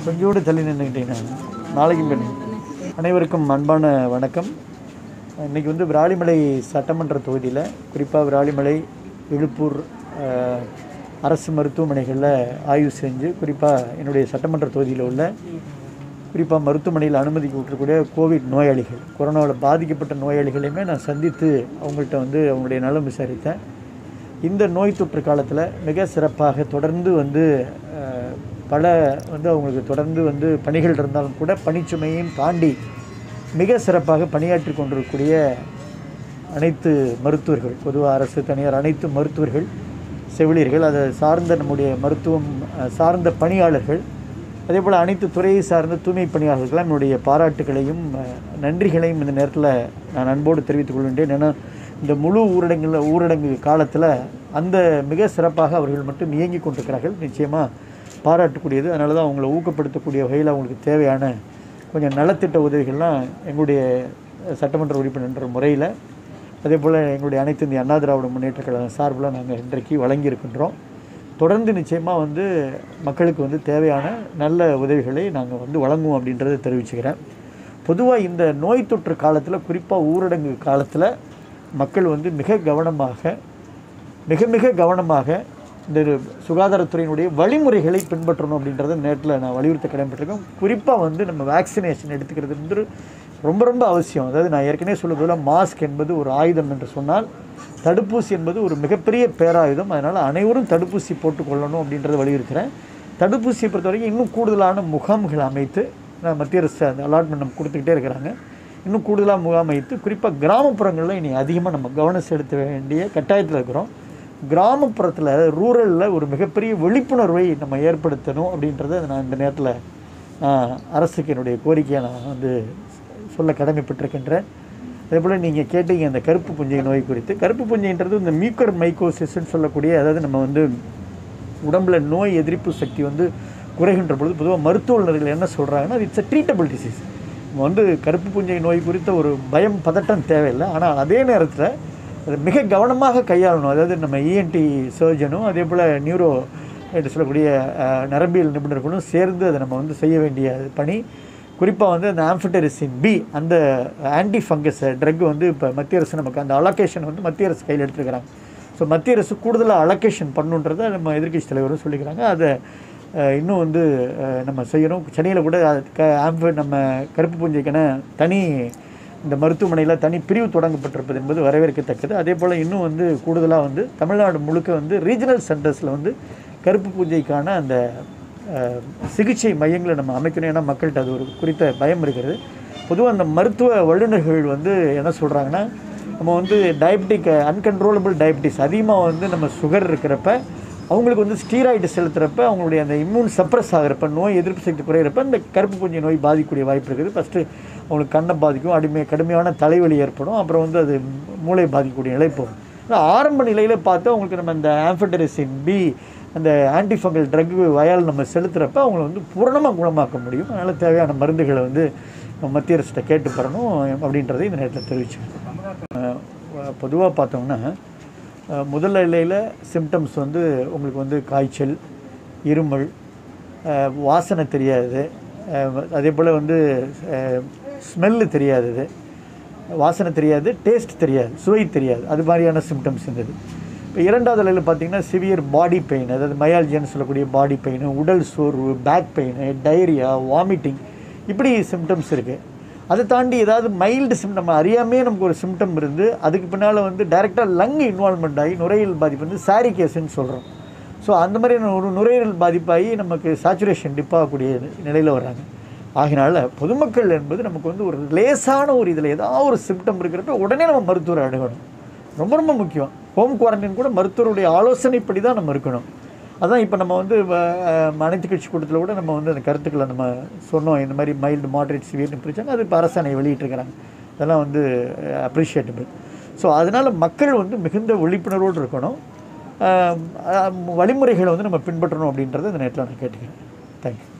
கொஞ்சோடு தள்ளி நின்றுக்கிட்டேன் நான் நாளைக்கும் பண்ணி அனைவருக்கும் அன்பான வணக்கம் இன்றைக்கி வந்து விராலிமலை சட்டமன்ற தொகுதியில் குறிப்பாக விராலிமலை இழுப்பூர் அஹ், அரசு மருத்துவமனைகளில் ஆய்வு செஞ்சு குறிப்பாக என்னுடைய சட்டமன்ற தொகுதியில் உள்ள குறிப்பாக மருத்துவமனையில் அனுமதிக்கு விட்டுருக்கூடிய கோவிட் நோயாளிகள் கொரோனாவில் பாதிக்கப்பட்ட நோயாளிகளையுமே நான் சந்தித்து அவங்கள்ட்ட வந்து அவங்களுடைய நலம் விசாரித்தேன் இந்த நோய் தொற்று காலத்தில் மிக சிறப்பாக தொடர்ந்து வந்து அஹ், பல வந்து அவங்களுக்கு தொடர்ந்து வந்து பணிகள் இருந்தாலும் கூட பணிச்சுமையும் தாண்டி மிக சிறப்பாக பணியாற்றி கொண்டிருக்கக்கூடிய அனைத்து மருத்துவர்கள் பொதுவாக அரசு தனியார் அனைத்து மருத்துவர்கள் செவிலியர்கள் அதை சார்ந்த நம்முடைய மருத்துவம் அஹ், சார்ந்த பணியாளர்கள் அதே போல் அனைத்து துறையை சார்ந்த தூய்மை பணியாளர்களுக்கெல்லாம் என்னுடைய பாராட்டுகளையும் அஹ், நன்றிகளையும் இந்த நேரத்தில் நான் அன்போடு தெரிவித்துக் கொள்கின்றேன் ஏன்னா இந்த முழு ஊரடங்குல ஊரடங்கு காலத்தில் அந்த மிக சிறப்பாக அவர்கள் மட்டும் இயங்கி கொண்டிருக்கிறார்கள் நிச்சயமாக பாராட்டக்கூடியது அதனால தான் அவங்கள ஊக்கப்படுத்தக்கூடிய வகையில் அவங்களுக்கு தேவையான கொஞ்சம் நலத்திட்ட உதவிகள்லாம் எங்களுடைய சட்டமன்ற உறுப்பினர் என்ற முறையில் அதே போல் எங்களுடைய அனைத்து இந்திய அண்ணா திராவிட முன்னேற்ற கழகம் சார்பில் நாங்கள் இன்றைக்கு வழங்கியிருக்கின்றோம் தொடர்ந்து நிச்சயமாக வந்து மக்களுக்கு வந்து தேவையான நல்ல உதவிகளை நாங்கள் வந்து வழங்குவோம் அப்படின்றத தெரிவிச்சுக்கிறேன் பொதுவாக இந்த நோய் தொற்று காலத்தில் குறிப்பாக ஊரடங்கு காலத்தில் மக்கள் வந்து மிக கவனமாக மிக மிக கவனமாக இந்த சுகாதாரத்துறையினுடைய வழிமுறைகளை பின்பற்றணும் அப்படின்றத நேரத்தில் நான் வலியுறுத்த கடமைப்பட்டிருக்கேன் குறிப்பாக வந்து நம்ம வேக்சினேஷன் எடுத்துக்கிறது வந்து ரொம்ப ரொம்ப அவசியம் அதாவது நான் ஏற்கனவே சொல்ல போல மாஸ்க் என்பது ஒரு ஆயுதம் என்று சொன்னால் தடுப்பூசி என்பது ஒரு மிகப்பெரிய பேராயுதம் அதனால் அனைவரும் தடுப்பூசி போட்டுக்கொள்ளணும் அப்படின்றத வலியுறுத்துகிறேன் தடுப்பூசியை பொறுத்த வரைக்கும் இன்னும் கூடுதலான முகாம்கள் அமைத்து நான் மத்திய அரசு அந்த அலாட்மெண்ட் நம்ம கொடுத்துக்கிட்டே இருக்கிறாங்க இன்னும் கூடுதலாக முகாம் வைத்து குறிப்பாக கிராமப்புறங்களில் இனி அதிகமாக நம்ம கவனம் செலுத்த வேண்டிய கட்டாயத்தில் இருக்கிறோம் கிராமப்புறத்தில் ரூரலில் ஒரு மிகப்பெரிய விழிப்புணர்வை நம்ம ஏற்படுத்தணும் அப்படின்றத நான் இந்த நேரத்தில் நான் அரசுக்கு என்னுடைய கோரிக்கையை நான் வந்து சொல்ல கடமைப்பட்டிருக்கின்றேன் அதே போல் நீங்கள் கேட்டீங்க அந்த கருப்பு புஞ்சை நோய் குறித்து கருப்பு புஞ்சைன்றது இந்த மியூக்கர் மைக்கோசிஸ்ன்னு சொல்லக்கூடிய அதாவது நம்ம வந்து உடம்புல நோய் எதிர்ப்பு சக்தி வந்து குறைகின்ற பொழுது பொதுவாக மருத்துவ நிலையில் என்ன சொல்கிறாங்கன்னா இட்ஸ் அ ட்ரீட்டபிள் டிசீஸ் நம்ம வந்து கருப்பு புஞ்சை நோய் குறித்த ஒரு பயம் பதட்டம் தேவையில்லை ஆனால் அதே நேரத்தில் அதை மிக கவனமாக கையாளணும் அதாவது நம்ம இஎன்டி சர்ஜனும் அதே போல் நியூரோ என்று சொல்லக்கூடிய அஹ், நரம்பியல் நிபுணர்களும் சேர்ந்து அதை நம்ம வந்து செய்ய வேண்டிய பணி குறிப்பாக வந்து அந்த ஆம்ஃபிட்டரிசின் பி அந்த ஆன்டி ஃபங்கஸ் ட்ரக் வந்து இப்போ மத்திய அரசு நமக்கு அந்த அலோகேஷன் வந்து மத்திய அரசு கையில் எடுத்துருக்கிறாங்க ஸோ மத்திய அரசு கூடுதலாக அலோகேஷன் பண்ணுன்றதை நம்ம எதிர்க்கட்சி தலைவரும் சொல்லிக்கிறாங்க அதை அஹ், இன்னும் வந்து அஹ், நம்ம செய்யணும் சென்னையில் கூட அது க ஆம்பு நம்ம கருப்பு பூஞ்சைக்கான தனி இந்த மருத்துவமனையில் தனி பிரிவு தொடங்கப்பட்டிருப்பது என்பது வரவேற்கத்தக்கது அதே போல் இன்னும் வந்து கூடுதலாக வந்து தமிழ்நாடு முழுக்க வந்து ரீஜனல் சென்டர்ஸில் வந்து கருப்பு பூஜைக்கான அந்த அஹ், சிகிச்சை மையங்களை நம்ம அமைக்கணும் ஏன்னா மக்கள்கிட்ட அது ஒரு குறித்த பயம் இருக்கிறது பொதுவாக அந்த மருத்துவ வல்லுநர்கள் வந்து என்ன சொல்கிறாங்கன்னா நம்ம வந்து டயபெட்டிக் அன்கன்ட்ரோலபிள் டயபெட்டிஸ் அதிகமாக வந்து நம்ம சுகர் இருக்கிறப்ப அவங்களுக்கு வந்து ஸ்டீராய்டு செலுத்துகிறப்ப அவங்களுடைய அந்த இம்யூன் சப்ரஸ் ஆகிறப்ப நோய் எதிர்ப்பு சக்தி குறையிறப்ப இந்த கருப்பு பூஞ்சை நோய் பாதிக்கக்கூடிய வாய்ப்பு இருக்குது ஃபஸ்ட்டு அவங்களுக்கு கண்ணை பாதிக்கும் அடிமை கடுமையான தலைவலி ஏற்படும் அப்புறம் வந்து அது மூளை பாதிக்கக்கூடிய நிலை போகும் ஆனா ஆரம்ப நிலையில் பார்த்து அவங்களுக்கு நம்ம இந்த ஆம்ஃபெட்டரிசின் பி அந்த ஆன்டிஃபங்கல் ட்ரக் வயால் நம்ம செலுத்துகிறப்ப அவங்கள வந்து பூரணமாக குணமாக்க முடியும் அதனால் தேவையான மருந்துகளை வந்து நம்ம மத்திய அரசிட்ட கேட்டு பெறணும் அப்படின்றதை இந்த நேரத்தில் தெரிவிச்சுக்கிறேன் பொதுவாக பார்த்தோம்னா அஹ், முதல் நிலையில் சிம்டம்ஸ் வந்து உங்களுக்கு வந்து காய்ச்சல் இருமல் அஹ், வாசனை தெரியாது அஹ், அதே போல் வந்து ஸ்மெல்லு தெரியாதது வாசனை தெரியாது டேஸ்ட் தெரியாது சுவை தெரியாது அது மாதிரியான சிம்டம்ஸ் இருந்தது இப்போ இரண்டாவது நிலையில் பார்த்தீங்கன்னா சிவியர் பாடி பெயின் அதாவது மயால்ஜின்னு சொல்லக்கூடிய பாடி பெயின் உடல் சோர்வு பேக் பெயின் டயரியா வாமிட்டிங் இப்படி சிம்டம்ஸ் இருக்குது அதை தாண்டி ஏதாவது மைல்டு சிம் நம்ம அறியாமே நமக்கு ஒரு சிம்டம் இருந்து அதுக்கு பின்னால் வந்து டைரெக்டாக லங் இன்வால்மெண்ட் ஆகி நுரையீரல் பாதிப்பு வந்து சாரி கேஸ்ன்னு சொல்கிறோம் ஸோ அந்த மாதிரியான ஒரு நுரையீரல் பாதிப்பாகி நமக்கு சாச்சுரேஷன் டிப்பாகக்கூடிய நிலையில் வர்றாங்க ஆகினால பொதுமக்கள் என்பது நமக்கு வந்து ஒரு லேசான ஒரு இதில் ஏதாவது ஒரு சிம்டம் இருக்கிறப்ப உடனே நம்ம மருத்துவரை அணுகணும் ரொம்ப ரொம்ப முக்கியம் ஹோம் குவாரண்டைன் கூட மருத்துவருடைய ஆலோசனைப்படி தான் நம்ம இருக்கணும் அதான் இப்போ நம்ம வந்து அஹ், அனைத்து கட்சி கூட்டத்தில் கூட நம்ம வந்து அந்த கருத்துக்களை நம்ம சொன்னோம் இந்த மாதிரி மைல்டு மாடரேட் சிவியர்னு பிரிச்சாங்க அது இப்போ அரசாணை வெளியிட்டிருக்கிறாங்க அதெல்லாம் வந்து அப்ரிஷியேட்டபிள் ஸோ அதனால் மக்கள் வந்து மிகுந்த விழிப்புணர்வோடு இருக்கணும் அஹ், அஹ், வழிமுறைகளை வந்து நம்ம பின்பற்றணும் அப்படின்றத இந்த நேரத்தில் நான் கேட்டுக்கிறேன் தேங்க்யூ